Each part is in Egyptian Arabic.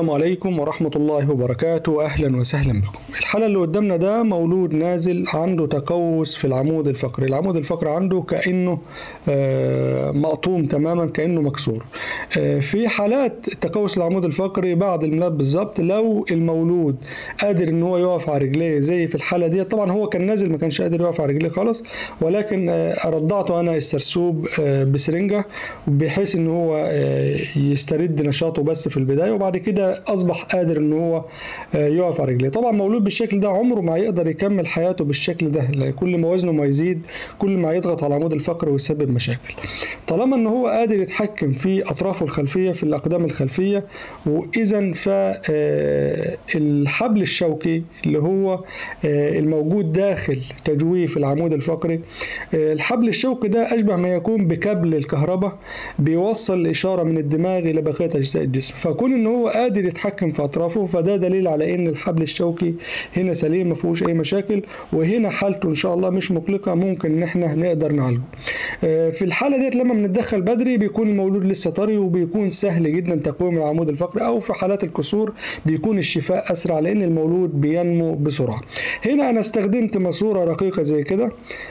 السلام عليكم ورحمة الله وبركاته أهلا وسهلا بكم الحالة اللي قدامنا ده مولود نازل عنده تقوس في العمود الفقري العمود الفقري عنده كأنه آه، مقطوم تماما كأنه مكسور آه، في حالات تقوس العمود الفقري بعد الميلاد بالظبط لو المولود قادر ان هو يقف على رجليه زي في الحالة دي طبعا هو كان نازل ما كانش قادر يقف على رجليه خالص ولكن آه، رضعته انا السرسوب آه، بسرنجة بحيث ان هو آه، يسترد نشاطه بس في البداية وبعد كده اصبح قادر ان هو آه، يقف على رجليه طبعا مولود بالشكل ده عمره ما يقدر يكمل حياته بالشكل ده لأن كل ما وزنه ما يزيد كل ما يضغط على العمود الفقري ويسبب مشاكل طالما ان هو قادر يتحكم في اطرافه الخلفيه في الاقدام الخلفيه واذا فالحبل الشوكي اللي هو آه، الموجود داخل تجويف العمود الفقري آه، الحبل الشوكي ده اشبه ما يكون بكابل الكهرباء بيوصل الاشاره من الدماغ الى بقيه اجزاء الجسم فكون ان هو قادر يتحكم في اطرافه فده دليل على ان الحبل الشوكي هنا سليم ما فيهوش اي مشاكل وهنا حالته ان شاء الله مش مقلقه ممكن ان احنا نقدر نعالجه آه، في الحاله ديت لما بنتدخل بدري بيكون المولود لسه طري وبيكون سهل جدا تقويم العمود الفقري او في حالات الكسور بيكون الشفاء اسرع لان المولود بينمو بسرعه هنا انا استخدمت ماسوره رقيقه زي كده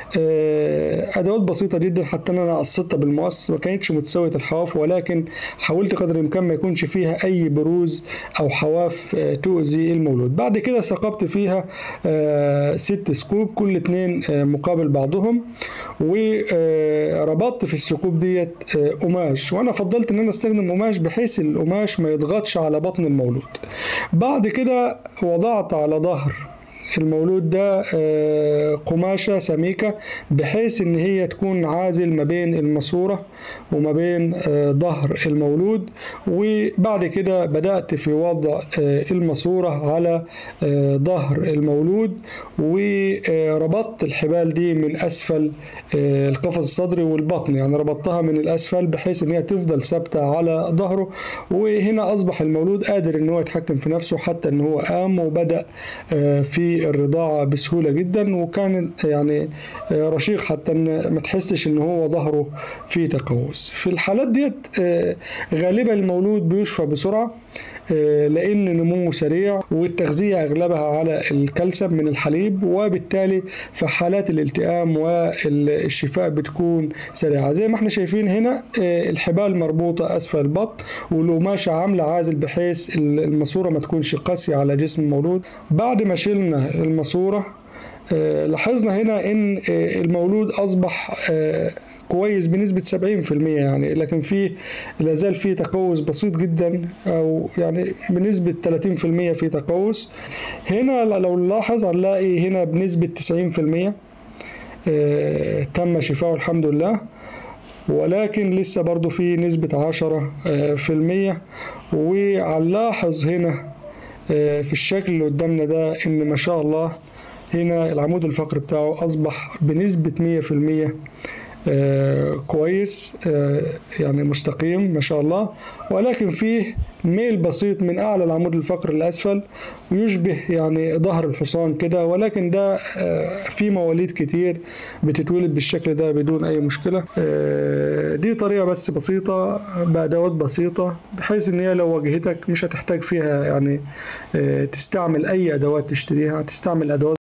آه، ادوات بسيطه جدا حتى ان انا قصيتها بالمقص ما كانتش متساويه الحواف ولكن حاولت قدر الامكان ما يكونش فيها اي بروز او حواف آه، تؤذي المولود بعد كده ثقبت فيها آه، ست سكوب كل اتنين آه، مقابل بعضهم وربطت في الثقوب ديت آه، قماش وانا فضلت ان انا استخدم قماش بحيث القماش ما يضغطش على بطن المولود بعد كده وضعت على ظهر المولود ده آه، قماشة سميكة بحيث ان هي تكون عازل ما بين الماسورة وما بين آه، ظهر المولود وبعد كده بدأت في وضع آه، الماسورة على آه، ظهر المولود وربطت الحبال دي من اسفل آه، القفص الصدري والبطن يعني ربطتها من الاسفل بحيث ان هي تفضل ثابتة على ظهره وهنا اصبح المولود قادر ان هو يتحكم في نفسه حتى ان هو قام وبدأ آه، في الرضاعة بسهولة جدا وكان يعني آه، رشيق حتى ان ما تحسش ان هو ظهره فيه تقوس في الحالات ديت آه، غالبا المولود بيشفى بسرعة آه، لان نموه سريع والتغذية اغلبها على الكالسيوم من الحليب وبالتالي في حالات الالتئام والشفاء بتكون سريعة زي ما احنا شايفين هنا آه، الحبال مربوطة اسفل البطن والقماشة عاملة عازل بحيث الماسورة ما تكونش قاسية على جسم المولود بعد ما شلنا الماسورة آه، لاحظنا هنا ان آه، المولود اصبح آه، كويس بنسبة 70% يعني لكن فيه لازال فيه تقوس بسيط جدا او يعني بنسبة 30% في تقوس هنا لو نلاحظ هنلاقي هنا بنسبة 90% آه، تم شفاؤه الحمد لله ولكن لسه برضو في نسبة عشرة آه، في المية وهنلاحظ هنا آه، في الشكل اللي قدامنا ده ان ما شاء الله هنا العمود الفقري بتاعه اصبح بنسبة مية في المية آه، كويس آه، يعني مستقيم ما شاء الله ولكن فيه ميل بسيط من اعلى العمود الفقري لاسفل ويشبه يعني ظهر الحصان كده ولكن ده آه، في مواليد كتير بتتولد بالشكل ده بدون اي مشكله آه، دي طريقه بس بسيطه بادوات بسيطه بحيث ان هي لو واجهتك مش هتحتاج فيها يعني آه، تستعمل اي ادوات تشتريها هتستعمل ادوات